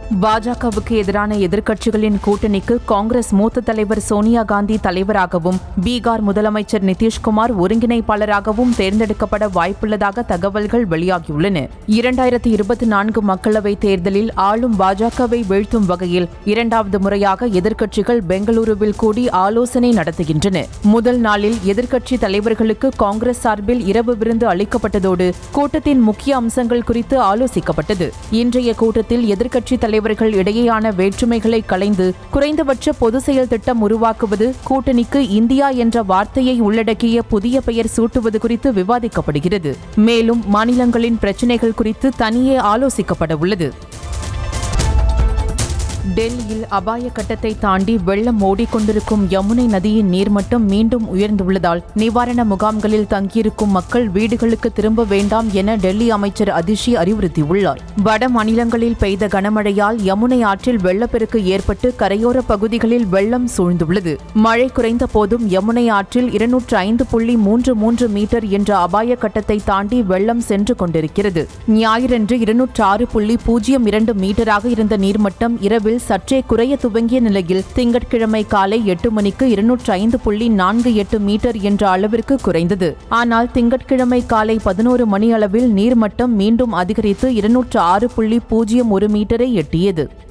பாஜகவுக்கு எதிரான எதிர்க்கட்சிகளின் கூட்டணிக்கு காங்கிரஸ் மூத்த தலைவர் சோனியா காந்தி தலைவராகவும் பீகார் முதலமைச்சர் நிதிஷ்குமார் ஒருங்கிணைப்பாளராகவும் தேர்ந்தெடுக்கப்பட வாய்ப்புள்ளதாக தகவல்கள் வெளியாகியுள்ளன இரண்டாயிரத்தி இருபத்தி நான்கு மக்களவைத் தேர்தலில் ஆளும் பாஜகவை வீழ்த்தும் வகையில் இரண்டாவது முறையாக எதிர்க்கட்சிகள் பெங்களூருவில் கூடி ஆலோசனை நடத்துகின்றன முதல் நாளில் எதிர்க்கட்சி தலைவர்களுக்கு காங்கிரஸ் சார்பில் இரவு விருந்து அளிக்கப்பட்டதோடு கூட்டத்தின் முக்கிய அம்சங்கள் குறித்து ஆலோசிக்கப்பட்டது இன்றைய கூட்டத்தில் எதிர்க்கட்சி தலைவர்கள் இடையேயான வேற்றுமைகளை களைந்து குறைந்தபட்ச பொது செயல் திட்டம் உருவாக்குவது கூட்டணிக்கு இந்தியா என்ற வார்த்தையை உள்ளடக்கிய புதிய பெயர் சூட்டுவது குறித்து விவாதிக்கப்படுகிறது மேலும் மாநிலங்களின் பிரச்சினைகள் குறித்து தனியே ஆலோசிக்கப்பட உள்ளது டெல்லியில் அபாய கட்டத்தை தாண்டி வெள்ளம் ஓடிக்கொண்டிருக்கும் யமுனை நதியின் நீர்மட்டம் மீண்டும் உயர்ந்துள்ளதால் நிவாரண முகாம்களில் தங்கியிருக்கும் மக்கள் வீடுகளுக்கு திரும்ப வேண்டாம் என டெல்லி அமைச்சர் அதிஷி அறிவுறுத்தியுள்ளார் வட மாநிலங்களில் பெய்த கனமழையால் யமுனை ஆற்றில் வெள்ளப்பெருக்கு ஏற்பட்டு கரையோர பகுதிகளில் வெள்ளம் சூழ்ந்துள்ளது மழை குறைந்த போதும் யமுனை ஆற்றில் இருநூற்று ஐந்து புள்ளி மூன்று மூன்று மீட்டர் என்ற அபாய கட்டத்தை தாண்டி வெள்ளம் சென்று கொண்டிருக்கிறது ஞாயிறன்று இருநூற்று ஆறு புள்ளி பூஜ்ஜியம் இரண்டு மீட்டராக இருந்த நீர்மட்டம் இரவில் சற்றே குறைய துவங்கிய நிலையில் திங்கட்கிழமை காலை எட்டு மணிக்கு இருநூற்று ஐந்து புள்ளி நான்கு எட்டு மீட்டர் என்ற அளவிற்கு குறைந்தது ஆனால் திங்கட்கிழமை காலை பதினோரு மணி அளவில் நீர்மட்டம் மீண்டும் அதிகரித்து இருநூற்று ஆறு புள்ளி பூஜ்ஜியம் ஒரு மீட்டரை எட்டியது